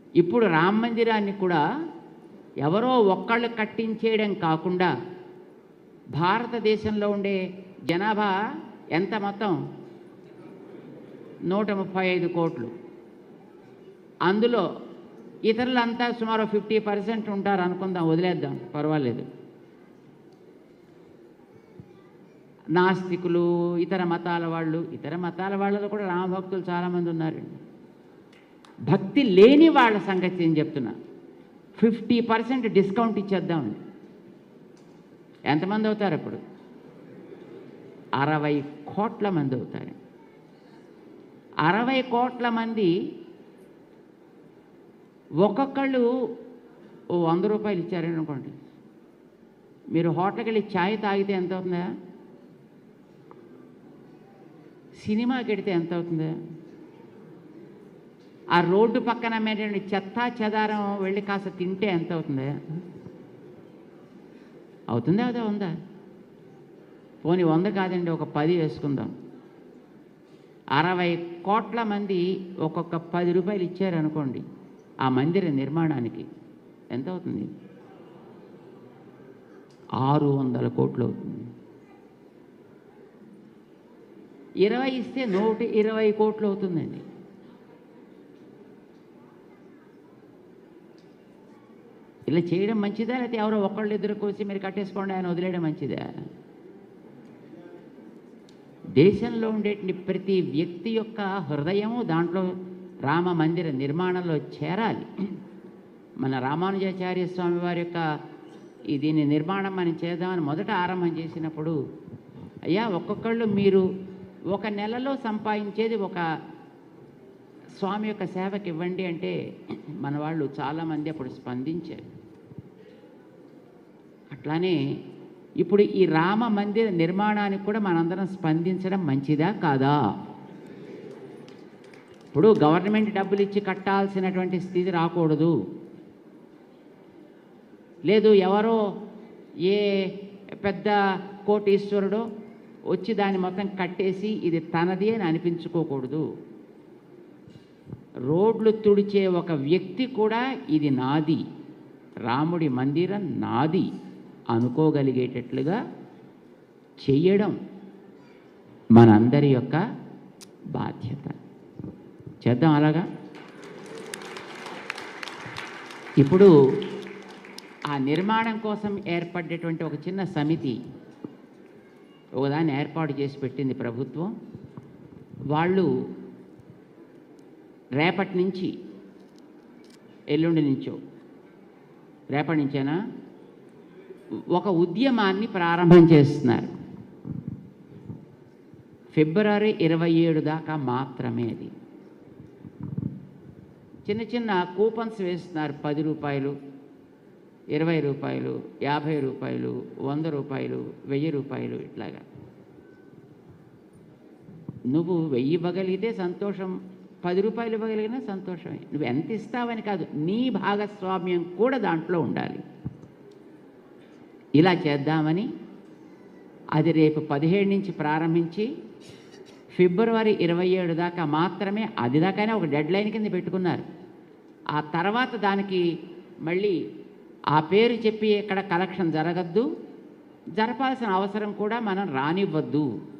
ఇప్పుడు రామ మందిరాన్ని కూడా ఎవరో ఒక్కళ్ళు కట్టించేయడం కాకుండా భారతదేశంలో ఉండే జనాభా ఎంత మొత్తం నూట ముప్పై ఐదు కోట్లు అందులో ఇతరులంతా సుమారు ఫిఫ్టీ పర్సెంట్ ఉంటారు అనుకుందాం వదిలేద్దాం పర్వాలేదు నాస్తికులు ఇతర మతాల వాళ్ళు ఇతర మతాల వాళ్ళలో కూడా రామభక్తులు చాలామంది ఉన్నారండి భక్తి లేని వాళ్ళ సంగతి నేను చెప్తున్నా ఫిఫ్టీ పర్సెంట్ డిస్కౌంట్ ఇచ్చేద్దామండి ఎంతమంది అవుతారు ఇప్పుడు అరవై కోట్ల మంది అవుతారు అరవై కోట్ల మంది ఒక్కొక్కళ్ళు ఓ వంద రూపాయలు ఇచ్చారని అనుకోండి మీరు హోటల్కి వెళ్ళి ఛాయ్ తాగితే ఎంత అవుతుందా సినిమాకి వెడితే ఎంత అవుతుందా ఆ రోడ్డు పక్కన అమ్మేటువంటి చెత్త చెదారం వెళ్ళి కాస్త తింటే ఎంత అవుతుందా అవుతుందా అదే ఉందా పోనీ వంద కాదండి ఒక పది వేసుకుందాం అరవై కోట్ల మంది ఒక్కొక్క పది రూపాయలు ఇచ్చారనుకోండి ఆ మందిర నిర్మాణానికి ఎంత అవుతుంది ఆరు వందల కోట్లు అవుతుంది ఇరవై ఇస్తే నూట ఇరవై కోట్లు అవుతుందండి ఇలా చేయడం మంచిదా లేకపోతే ఎవరో ఒకళ్ళు ఇద్దరు కోసి మీరు కట్టేసుకోండి ఆయన వదిలేయడం మంచిదా దేశంలో ఉండేటువంటి ప్రతి వ్యక్తి యొక్క హృదయము దాంట్లో రామ మందిర నిర్మాణంలో చేరాలి మన రామానుజాచార్య స్వామి వారి యొక్క ఈ దీని నిర్మాణం మనం చేద్దామని మొదట ఆరంభం చేసినప్పుడు అయ్యా ఒక్కొక్కళ్ళు మీరు ఒక నెలలో సంపాదించేది ఒక స్వామి యొక్క సేవకి ఇవ్వండి అంటే మన వాళ్ళు చాలామంది అప్పుడు స్పందించారు అట్లానే ఇప్పుడు ఈ రామ మందిర నిర్మాణానికి కూడా మనందరం స్పందించడం మంచిదా కాదా ఇప్పుడు గవర్నమెంట్ డబ్బులు ఇచ్చి కట్టాల్సినటువంటి స్థితి రాకూడదు లేదు ఎవరో ఏ పెద్ద కోటీశ్వరుడో వచ్చి దాన్ని మొత్తం కట్టేసి ఇది తనది అని అనిపించుకోకూడదు రోడ్లు తుడిచే ఒక వ్యక్తి కూడా ఇది నాది రాముడి మందిరం నాది అనుకోగలిగేటట్లుగా చెయ్యడం మనందరి యొక్క బాధ్యత చేద్దాం అలాగా ఇప్పుడు ఆ నిర్మాణం కోసం ఏర్పడేటువంటి ఒక చిన్న సమితి ఒకదాన్ని ఏర్పాటు చేసి పెట్టింది ప్రభుత్వం వాళ్ళు రేపటి నుంచి ఎల్లుండి నుంచో రేపటి నుంచేనా ఒక ఉద్యమాన్ని ప్రారంభం చేస్తున్నారు ఫిబ్రవరి ఇరవై ఏడు దాకా మాత్రమే అది చిన్న చిన్న కూపన్స్ వేస్తున్నారు పది రూపాయలు ఇరవై రూపాయలు యాభై రూపాయలు వంద రూపాయలు వెయ్యి రూపాయలు ఇట్లాగా నువ్వు వెయ్యి ఇవ్వగలిగితే సంతోషం పది రూపాయలు ఇవ్వగలిగినా సంతోషమే నువ్వు ఎంత ఇస్తావని కాదు నీ భాగస్వామ్యం కూడా దాంట్లో ఉండాలి ఇలా చేద్దామని అది రేపు పదిహేడు నుంచి ప్రారంభించి ఫిబ్రవరి ఇరవై ఏడు దాకా మాత్రమే అది దాకానే ఒక డెడ్ లైన్ కింద పెట్టుకున్నారు ఆ తర్వాత దానికి మళ్ళీ ఆ పేరు చెప్పి ఇక్కడ కలెక్షన్ జరగద్దు జరపాల్సిన అవసరం కూడా మనం రానివ్వద్దు